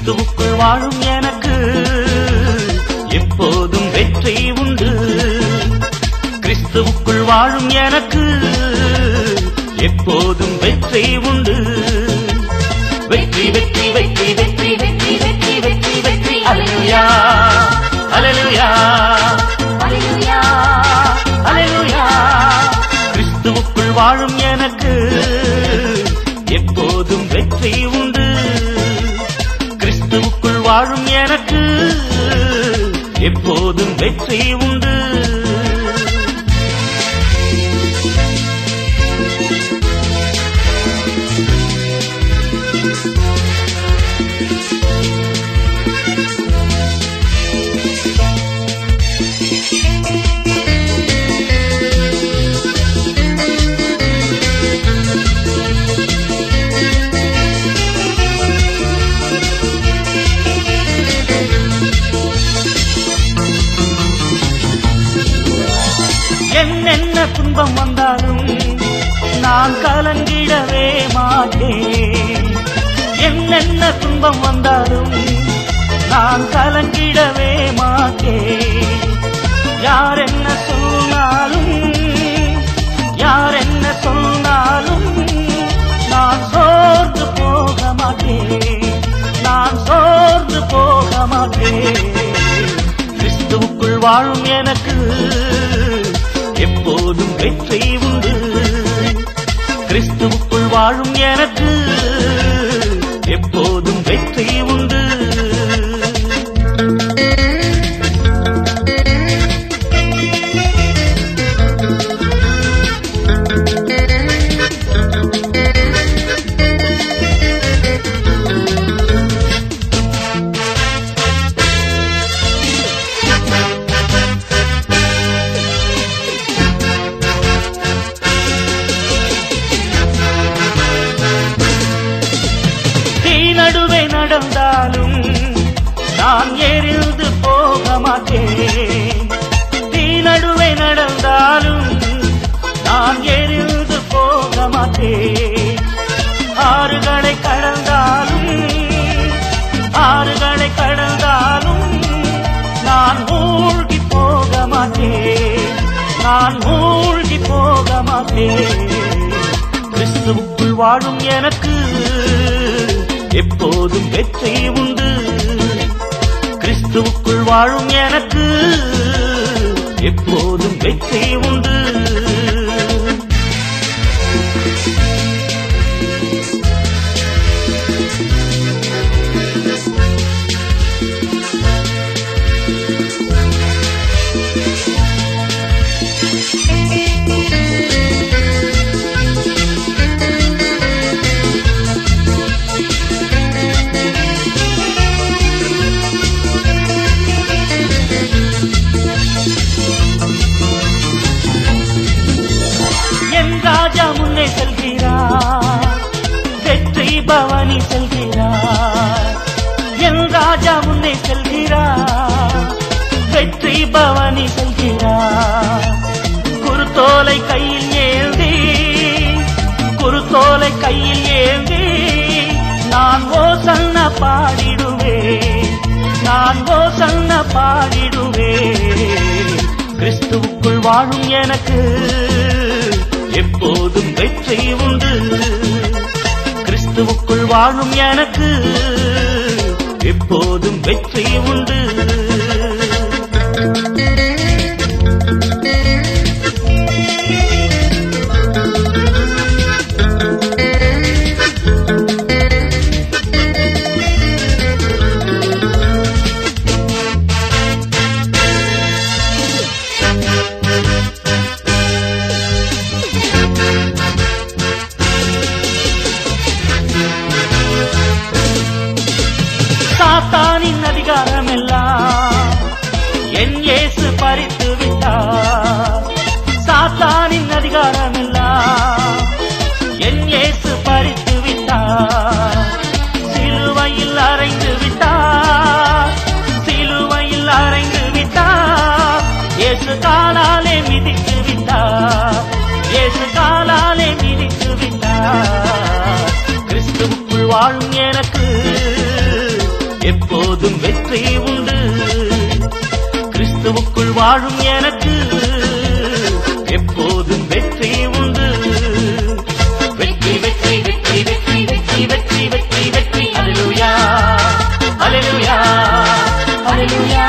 கிறிஸ்துவுக்குள் வாழும் எனக்கு எப்போதும் வெற்றி உண்டு கிறிஸ்துவுக்குள் வாழும் எனக்கு எப்போதும் வெற்றி உண்டு வெற்றி வெற்றி வெற்றி வெற்றி வெற்றி வெற்றி வெற்றி வெற்றி அலையா அலையா அல்லேலூயா அலையா கிறிஸ்துவுக்குள் வாழும் எனக்கு எப்போதும் வெற்றி உண்டு கிறிஸ்துவுக்குள் வாழும் எனக்கு எப்போதும் வெற்றி உண்டு என்னென்ன துன்பம் வந்தாலும் நான் கலங்கிடவே மாட்டேன் என்னென்ன துன்பம் வந்தாலும் நான் கலங்கிடவே மாட்டேன் யார் என்ன சொன்னாலும் யார் என்ன சொன்னாலும் நான் சோர்ந்து போக மாட்டேன் நான் சோர்ந்து போக மாட்டேன் கிறிஸ்துவுக்குள் வாழும் எனக்கு எப்போதும் வெற்றி உண்டு கிறிஸ்துவுக்குள் வாழும் எனக்கு எப்போதும் வெற்றி உண்டு தீ நடுவே நடந்தாலும் நான் எரிந்து போக மாட்டேன் தீ நடுவே நடந்தாலும் நான் எரிந்து போக மாட்டேன் ஆறுகளை கடந்தாலும் ஆறுகளை கடந்தாலும் நான் மூழ்கி போக மாட்டேன் நான் மூழ்கி போக மாட்டேன் கிறிஸ்துவுக்குள் வாழும் எனக்கு எப்போதும் வெற்றி உண்டு கிறிஸ்துவுக்குள் வாழும் எனக்கு எப்போதும் வெற்றி உண்டு என் ராஜா முன்னே செல்கிறார் வெற்றி பவனி செல்கிறார் என் ராஜா முன்னே செல்கிறார் வெற்றி பவனி செல்கிறார் குருத்தோலை கையில் ஏந்தி குருத்தோலை கையில் ஏந்தி நான் ஓசன்ன பாடிடுவேன் நான் ஓசன்ன பாடிடுவேன் கிறிஸ்துவுக்குள் வாழும் எனக்கு எப்போதும் வெற்றி உண்டு கிறிஸ்துவுக்குள் வாழும் எனக்கு எப்போதும் வெற்றி உண்டு சாத்தானின் அதிகாரம் எல்லாம் என் இயேசு பறித்து விட்டார் சாத்தானின் அதிகாரம் எல்லாம் என் இயேசு பறித்து விட்டார் சிலுவையில் அறைந்து விட்டார் சிலுவையில் அறைந்து விட்டார் இயேசு காலாலே மிதித்து விட்டார் இயேசு காலாலே மிதித்து விட்டார் கிறிஸ்துவுக்குள் வாழும் எனக்கு எப்போதும் வெற்றி உண்டு கிறிஸ்துவுக்குள் வாழும் எனக்கு எப்போதும் வெற்றி உண்டு வெற்றி வெற்றி வெற்றி வெற்றி வெற்றி வெற்றி வெற்றி வெற்றி அலலுயா அலலுயா Hallelujah.